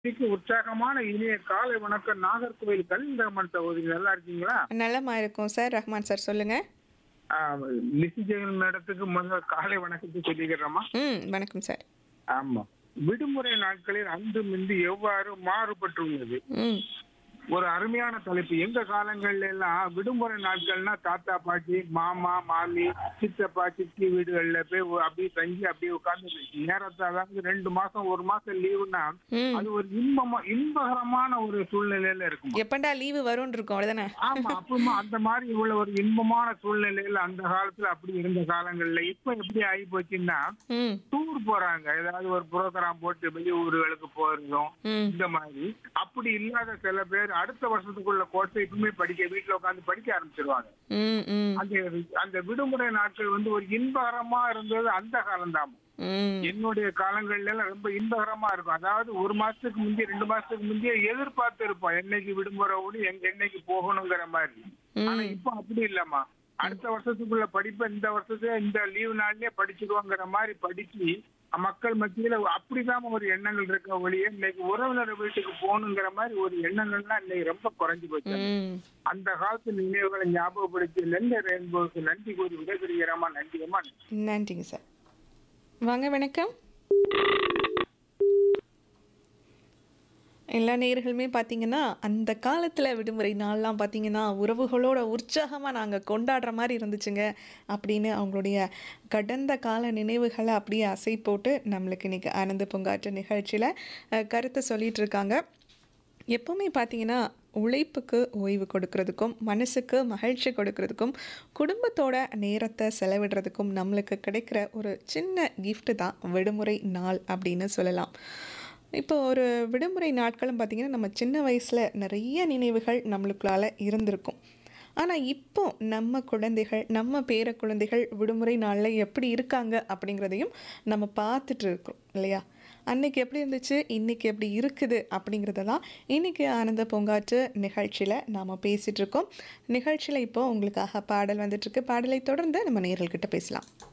இன்னைக்கு உற்சாகமான இனிய காலை வணக்கம் நாகர்கோவில் கலிந்தம்மன் சகோதரி நல்லா இருக்கீங்களா நலமா இருக்கும் சார் ரஹ்மான் சார் சொல்லுங்க ஆஹ் லிசி ஜெகன் மேடத்துக்கு முதல்ல காலை வணக்கத்தை சொல்லிக்கிறோமா ம் வணக்கம் சார் ஆமா விடுமுறை நாட்களில் அன்று மிந்தி எவ்வாறு மாறுபட்டுள்ளது ம் ஒரு அருமையான தலைப்பு எங்க காலங்கள்ல எல்லாம் விடுமுறை நாட்கள்னா தாத்தா பாட்டி மாமா மாமி சித்தப்பா சித்தி வீடுகள்ல போய் ஒ- அப்படியே தங்கி அப்படியே உட்கார்ந்து நேரத்தை அதாவது ரெண்டு மாசம் ஒரு மாசம் லீவுனா ம் அது ஒரு இன்பமா இன்பகரமான ஒரு சூழ்நிலையில இருக்கும் எப்பண்டா லீவு வரும்னு இருக்கும் அவ்வளோதானே ஆமா அப்பமா அந்த மாதிரி உள்ள ஒரு இன்பமான சூழ்நிலையில அந்த காலத்துல அப்படி இருந்த காலங்கள்ல இப்ப எப்படி ஆகி போச்சுன்னா ம் டூர் போறாங்க ஏதாவது ஒரு புரோகிராம் போட்டு வெளியூர்களுக்கு போறதும் ம் இந்த மாதிரி அப்படி இல்லாத சில பேர் அடுத்த வருஷத்துக்குள்ள கோர்ஸை இப்பவுமே படிக்க வீட்டுல உட்காந்து படிக்க ஆரம்பிச்சிருவாங்க ம் ம் அந்த அந்த விடுமுறை நாட்கள் வந்து ஒரு இன்பகரமா இருந்தது அந்த காலம்தான் ம் என்னுடைய காலங்கள்ல எல்லாம் ரொம்ப இன்பகரமா இருக்கும் அதாவது ஒரு மாசத்துக்கு முந்தைய ரெண்டு மாசத்துக்கு முந்தைய எதிர்பார்த்து இருப்போம் என்னைக்கு விடுமுறை ஓடி எங்க என்னைக்கு போகணுங்கிற மாதிரி ஆனா இப்ப அப்படி இல்லம்மா அடுத்த வருஷத்துக்குள்ள படிப்பை இந்த வருஷத்துல இந்த லீவு நாள்லயே படிச்சுடுவாங்கிற மாதிரி படிச்சு மக்கள் மத்தியில அப்படிதான் ஒரு எண்ணங்கள் இருக்க ஒழிய இன்னைக்கு உறவினர் வீட்டுக்கு போகணுங்கிற மாதிரி ஒரு எண்ணங்கள்லாம் இன்னைக்கு ரொம்ப குறைஞ்சு போச்சு ம் அந்த காலத்து நினைவுகளை ஞாபகப்படுத்தி நெல்லை ரெயின்போக்கு நன்றி கூறி விடைபெறுகிறோமா நன்றியம்மா நன்றிங்க சார் வாங்க வணக்கம் எல்லா நேயர்களுமே பார்த்தீங்கன்னா அந்த காலத்தில் விடுமுறை நாள்லாம் பார்த்தீங்கன்னா உறவுகளோட உற்சாகமாக நாங்கள் கொண்டாடுற மாதிரி இருந்துச்சுங்க அப்படின்னு அவங்களுடைய கடந்த கால நினைவுகளை அப்படியே அசை போட்டு நம்மளுக்கு இன்றைக்கி ஆனந்த பூங்காற்று நிகழ்ச்சியில் அஹ், கருத்தை சொல்லிட்டு இருக்காங்க எப்போவுமே பார்த்தீங்கன்னா உழைப்புக்கு ஓய்வு கொடுக்கறதுக்கும் மனசுக்கு மகிழ்ச்சி கொடுக்கறதுக்கும் குடும்பத்தோட நேரத்தை செலவிடுறதுக்கும் நம்மளுக்கு கிடைக்கிற ஒரு சின்ன gift தான் விடுமுறை நாள் அப்படின்னு சொல்லலாம் இப்போ ஒரு விடுமுறை நாட்களும் பார்த்திங்கன்னா நம்ம சின்ன வயசில் நிறைய நினைவுகள் நம்மளுக்குள்ளால இருந்திருக்கும் ஆனால் இப்போ நம்ம குழந்தைகள் நம்ம பேர குழந்தைகள் விடுமுறை நாளில் எப்படி இருக்காங்க அப்படிங்கிறதையும் நம்ம பார்த்துட்டு இருக்கோம் இல்லையா அன்னைக்கு எப்படி இருந்துச்சு இன்னைக்கு எப்படி இருக்குது அப்படிங்கிறத தான் இன்னைக்கு ஆனந்த பூங்காற்று நிகழ்ச்சியில் நாம் பேசிகிட்டு இருக்கோம் நிகழ்ச்சியில் இப்போ உங்களுக்காக பாடல் வந்துட்டுருக்கு பாடலை தொடர்ந்து நம்ம நேரல்கிட்ட பேசலாம்